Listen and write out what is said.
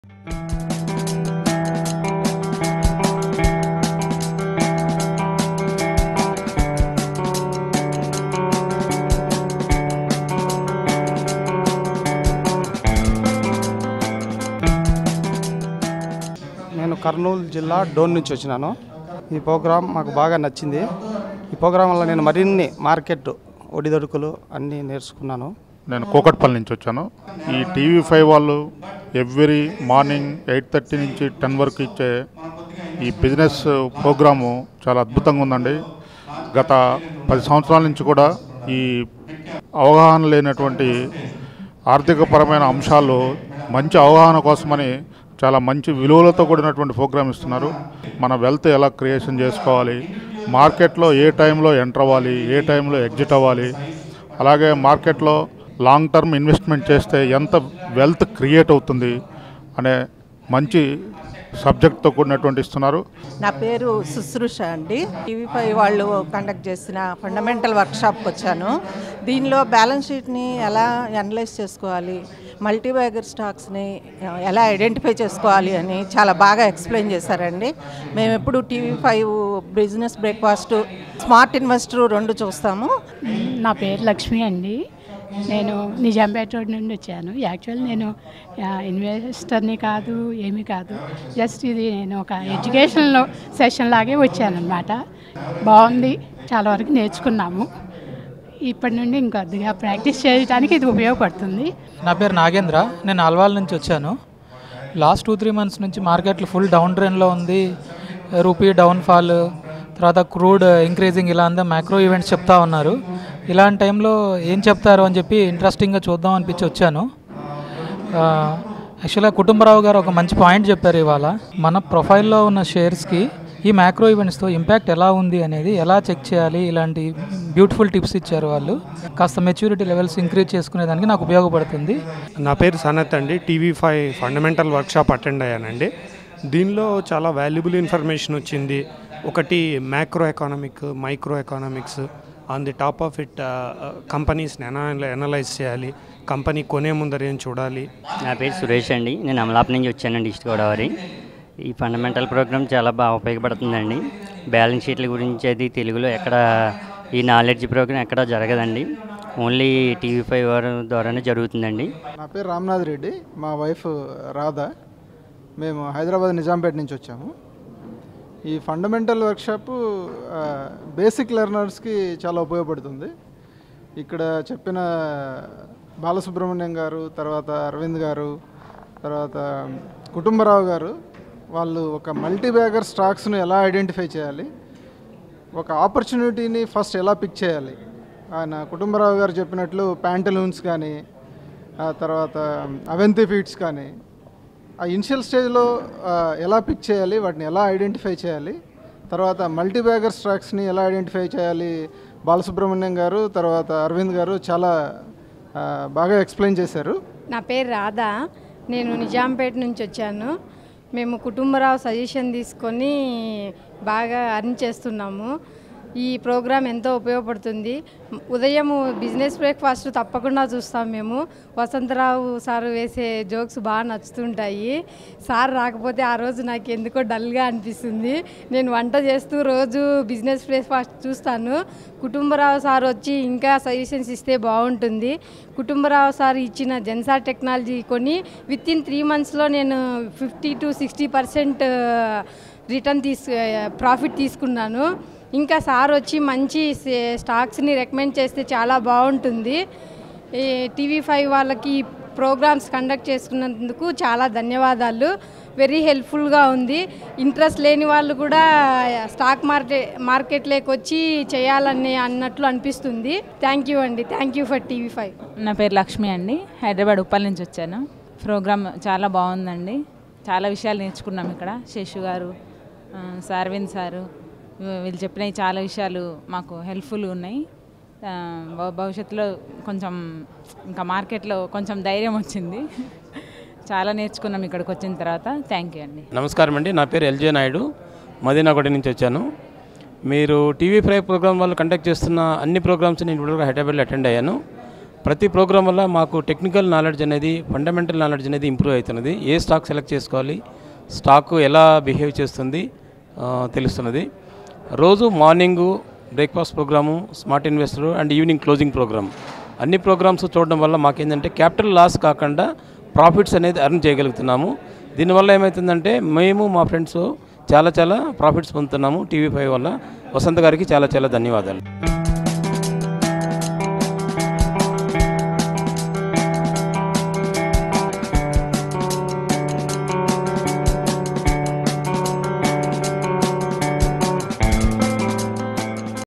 నేను కర్నూలు జిల్లా డోన్ నుంచి వచ్చినాను ఈ ప్రోగ్రాం మాకు బాగా నచ్చింది ఈ ప్రోగ్రాం వల్ల నేను మరిన్ని మార్కెట్ ఒడిదొడుకులు అన్నీ నేర్చుకున్నాను నేను కూకట్పల్లి నుంచి వచ్చాను ఈ టీవీ ఫైవ్ వాళ్ళు ఎవ్రీ మార్నింగ్ ఎయిట్ థర్టీ నుంచి టెన్ వరకు ఇచ్చే ఈ బిజినెస్ ప్రోగ్రాము చాలా అద్భుతంగా ఉందండి గత పది సంవత్సరాల నుంచి కూడా ఈ అవగాహన లేనటువంటి ఆర్థికపరమైన అంశాలు మంచి అవగాహన కోసమని చాలా మంచి విలువలతో కూడినటువంటి ప్రోగ్రామ్ ఇస్తున్నారు మన వెల్త్ ఎలా క్రియేషన్ చేసుకోవాలి మార్కెట్లో ఏ టైంలో ఎంటర్ అవ్వాలి ఏ టైంలో ఎగ్జిట్ అవ్వాలి అలాగే మార్కెట్లో లాంగ్ టర్మ్ ఇన్వెస్ట్మెంట్ చేస్తే ఎంత వెల్త్ క్రియేట్ అవుతుంది అనే మంచి సబ్జెక్ట్తో కూడినటువంటి ఇస్తున్నారు నా పేరు శుశ్రూష అండి టీవీ ఫైవ్ వాళ్ళు కండక్ట్ చేసిన ఫండమెంటల్ వర్క్షాప్కి వచ్చాను దీనిలో బ్యాలెన్స్ షీట్ని ఎలా అనలైజ్ చేసుకోవాలి మల్టీబ్యాగర్ స్టాక్స్ని ఎలా ఐడెంటిఫై చేసుకోవాలి అని చాలా బాగా ఎక్స్ప్లెయిన్ చేశారండి మేము ఎప్పుడు TV five business breakfast smart investor రెండు చూస్తాము నా పేరు లక్ష్మి అండి నేను నిజాంపేట రోడ్ నుండి వచ్చాను యాక్చువల్ నేను ఆ, ఇన్వెస్టర్ని కాదు ఏమీ కాదు జస్ట్ ఇది నేను ఒక ఎడ్యుకేషన్ సెషన్ లాగే వచ్చాను అనమాట బాగుంది చాలా వరకు నేర్చుకున్నాము ఇప్పటి నుండి ఇంకొద్దిగా ప్రాక్టీస్ చేయడానికి ఇది ఉపయోగపడుతుంది నా పేరు నాగేంద్ర నేను అల్వాల్ నుంచి వచ్చాను లాస్ట్ టూ త్రీ మంత్స్ నుంచి మార్కెట్లు ఫుల్ డౌన్ ట్రెండ్లో ఉంది రూపీ డౌన్ఫాల్ తర్వాత క్రూడ్ ఇంక్రీజింగ్ ఇలా అంతా మ్యాక్రో ఈవెంట్స్ చెప్తా ఉన్నారు ఇలాంటి టైంలో ఏం చెప్తారు అని చెప్పి ఇంట్రెస్టింగ్గా చూద్దాం అనిపించి వచ్చాను యాక్చువల్గా కుటుంబరావు గారు ఒక మంచి పాయింట్ చెప్పారు ఇవాళ మన ప్రొఫైల్లో ఉన్న షేర్స్కి ఈ మ్యాక్రో ఈవెంట్స్తో ఇంపాక్ట్ ఎలా ఉంది అనేది ఎలా చెక్ చేయాలి ఇలాంటి బ్యూటిఫుల్ టిప్స్ ఇచ్చారు వాళ్ళు కాస్త మెచ్యూరిటీ లెవెల్స్ ఇంక్రీజ్ చేసుకునేదానికి నాకు ఉపయోగపడుతుంది నా పేరు సనత్ అండి TV five fundamental workshop attend అయ్యానండి దీనిలో చాలా వాల్యుబుల్ ఇన్ఫర్మేషన్ వచ్చింది ఒకటి macro economic micro economics on the top of it కంపెనీస్ని అనలైజ్ చేయాలి కంపెనీ కొనే ముందర ఏం చూడాలి నా పేరు సురేష్ అండి నేను అమలాపు నుంచి వచ్చానండి ఈస్ట్ గోదావరి ఈ ఫండమెంటల్ ప్రోగ్రామ్ చాలా బాగా ఉపయోగపడుతుందండి బ్యాలెన్స్ షీట్ల గురించి అది తెలుగులో ఎక్కడ ఈ నాలెడ్జ్ ప్రోగ్రామ్ ఎక్కడ జరగదండి ఓన్లీ టీవీ ఫైవ్ వారి ద్వారానే జరుగుతుందండి నా పేరు రామ్నాథ్ రెడ్డి మా వైఫ్ రాధా మేము హైదరాబాద్ నిజాంపేట నుంచి వచ్చాము ఈ ఫండమెంటల్ వర్క్షాప్ బేసిక్ లెర్నర్స్కి చాలా ఉపయోగపడుతుంది ఇక్కడ చెప్పిన బాలసుబ్రహ్మణ్యం గారు తర్వాత అరవింద్ గారు తర్వాత కుటుంబరావు గారు వాళ్ళు ఒక మల్టీ బ్యాగర్ స్టాక్స్ను ఎలా ఐడెంటిఫై చేయాలి ఒక ఆపర్చునిటీని ఫస్ట్ ఎలా పిక్ చేయాలి ఆయన కుటుంబరావు గారు చెప్పినట్లు ప్యాంటలూన్స్ కానీ ఆ తర్వాత అవెంతి ఫీడ్స్ కానీ ఆ ఇనిషియల్ స్టేజ్లో ఆ, ఎలా పిక్ చేయాలి వాటిని ఎలా ఐడెంటిఫై చేయాలి తర్వాత మల్టీ బ్యాగర్ స్టాక్స్ని ఎలా ఐడెంటిఫై చేయాలి బాలసుబ్రహ్మణ్యం గారు తర్వాత అరవింద్ గారు చాలా ఆ, బాగా ఎక్స్ప్లెయిన్ చేశారు నా పేరు రాధా నేను నిజాంపేట నుంచి వచ్చాను మేము కుటుంబరావు సజెషన్ తీసుకొని బాగా అర్న్ చేస్తున్నాము ఈ ప్రోగ్రాం ఎంతో ఉపయోగపడుతుంది ఉదయం బిజినెస్ బ్రేక్ఫాస్ట్ తప్పకుండా చూస్తాం మేము వసంతరావు సార్ వేసే జోక్స్ బాగా నచ్చుతుంటాయి సార్ రాకపోతే ఆ రోజు నాకు ఎందుకో డల్గా అనిపిస్తుంది నేను వంట చేస్తూ రోజు బిజినెస్ బ్రేక్ఫాస్ట్ చూస్తాను కుటుంబరావు సార్ వచ్చి ఇంకా సజెషన్స్ ఇస్తే బాగుంటుంది కుటుంబరావు సార్ ఇచ్చిన జెన్సార్ టెక్నాలజీ కొని విత్ ఇన్ త్రీ మంత్స్లో నేను fifty to sixty percent return తీసు ప్రాఫిట్ తీసుకున్నాను ఇంకా సార్ వచ్చి మంచి సే- స్టాక్స్ని రికమెండ్ చేస్తే చాలా బాగుంటుంది ఈ టీవీ ఫైవ్ వాళ్ళకి ప్రోగ్రామ్స్ కండక్ట్ చేసుకున్నందుకు చాలా ధన్యవాదాలు వెరీ హెల్ప్ఫుల్గా ఉంది ఇంట్రెస్ట్ లేని వాళ్ళు కూడా స్టాక్ మార్కెట్ మార్కెట్లోకి వచ్చి చేయాలని అన్నట్లు అనిపిస్తుంది థ్యాంక్ యూ అండి thank you for TV five నా పేరు లక్ష్మి అండి హైదరాబాద్ ఉప్పల్ నుంచి వచ్చాను ప్రోగ్రామ్ చాలా బాగుందండి చాలా విషయాలు నేర్చుకున్నాం ఇక్కడ శేషు గారు ఆ, సార్విన్ సారు వీ- వీళ్ళు చెప్పినవి చాలా విషయాలు మాకు హెల్ప్ఫుల్గా ఉన్నాయి ఆ, భవ- భవిష్యత్తులో కొంచెం ఇంకా మార్కెట్లో కొంచెం ధైర్యం వచ్చింది చాలా నేర్చుకున్నాం ఇక్కడికి వచ్చిన తర్వాత థ్యాంక్ యూ అండి నమస్కారం అండి నా పేరు ఎల్జే నాయుడు మదీనాగూడ నుంచి వచ్చాను మీరు టీవీ ఫైవ్ ప్రోగ్రామ్ వాళ్ళు కండక్ట్ చేస్తున్న అన్ని ప్రోగ్రామ్స్ నేను ఇప్పుడు హైదరాబాద్లో అటెండ్ అయ్యాను ప్రతి ప్రోగ్రాం వల్ల మాకు టెక్నికల్ నాలెడ్జ్ అనేది ఫండమెంటల్ నాలెడ్జ్ అనేది ఇంప్రూవ్ అవుతున్నది ఏ స్టాక్ సెలెక్ట్ చేసుకోవాలి స్టాక్ ఎలా బిహేవ్ చేస్తుంది ఆ, తెలుస్తున్నది రోజు morning breakfast programme smart investor and evening closing programme అన్ని ప్రోగ్రామ్స్ చూడడం వల్ల మాకేంటంటే క్యాపిటల్ లాస్ కాకుండా ప్రాఫిట్స్ అనేది అర్న్ చేయగలుగుతున్నాము దీనివల్ల ఏమవుతుందంటే మేము మా ఫ్రెండ్స్ చాలా చాలా ప్రాఫిట్స్ పొందుతున్నాము టీవీ ఫైవ్ వల్ల వసంత్ గారికి చాలా చాలా ధన్యవాదాలు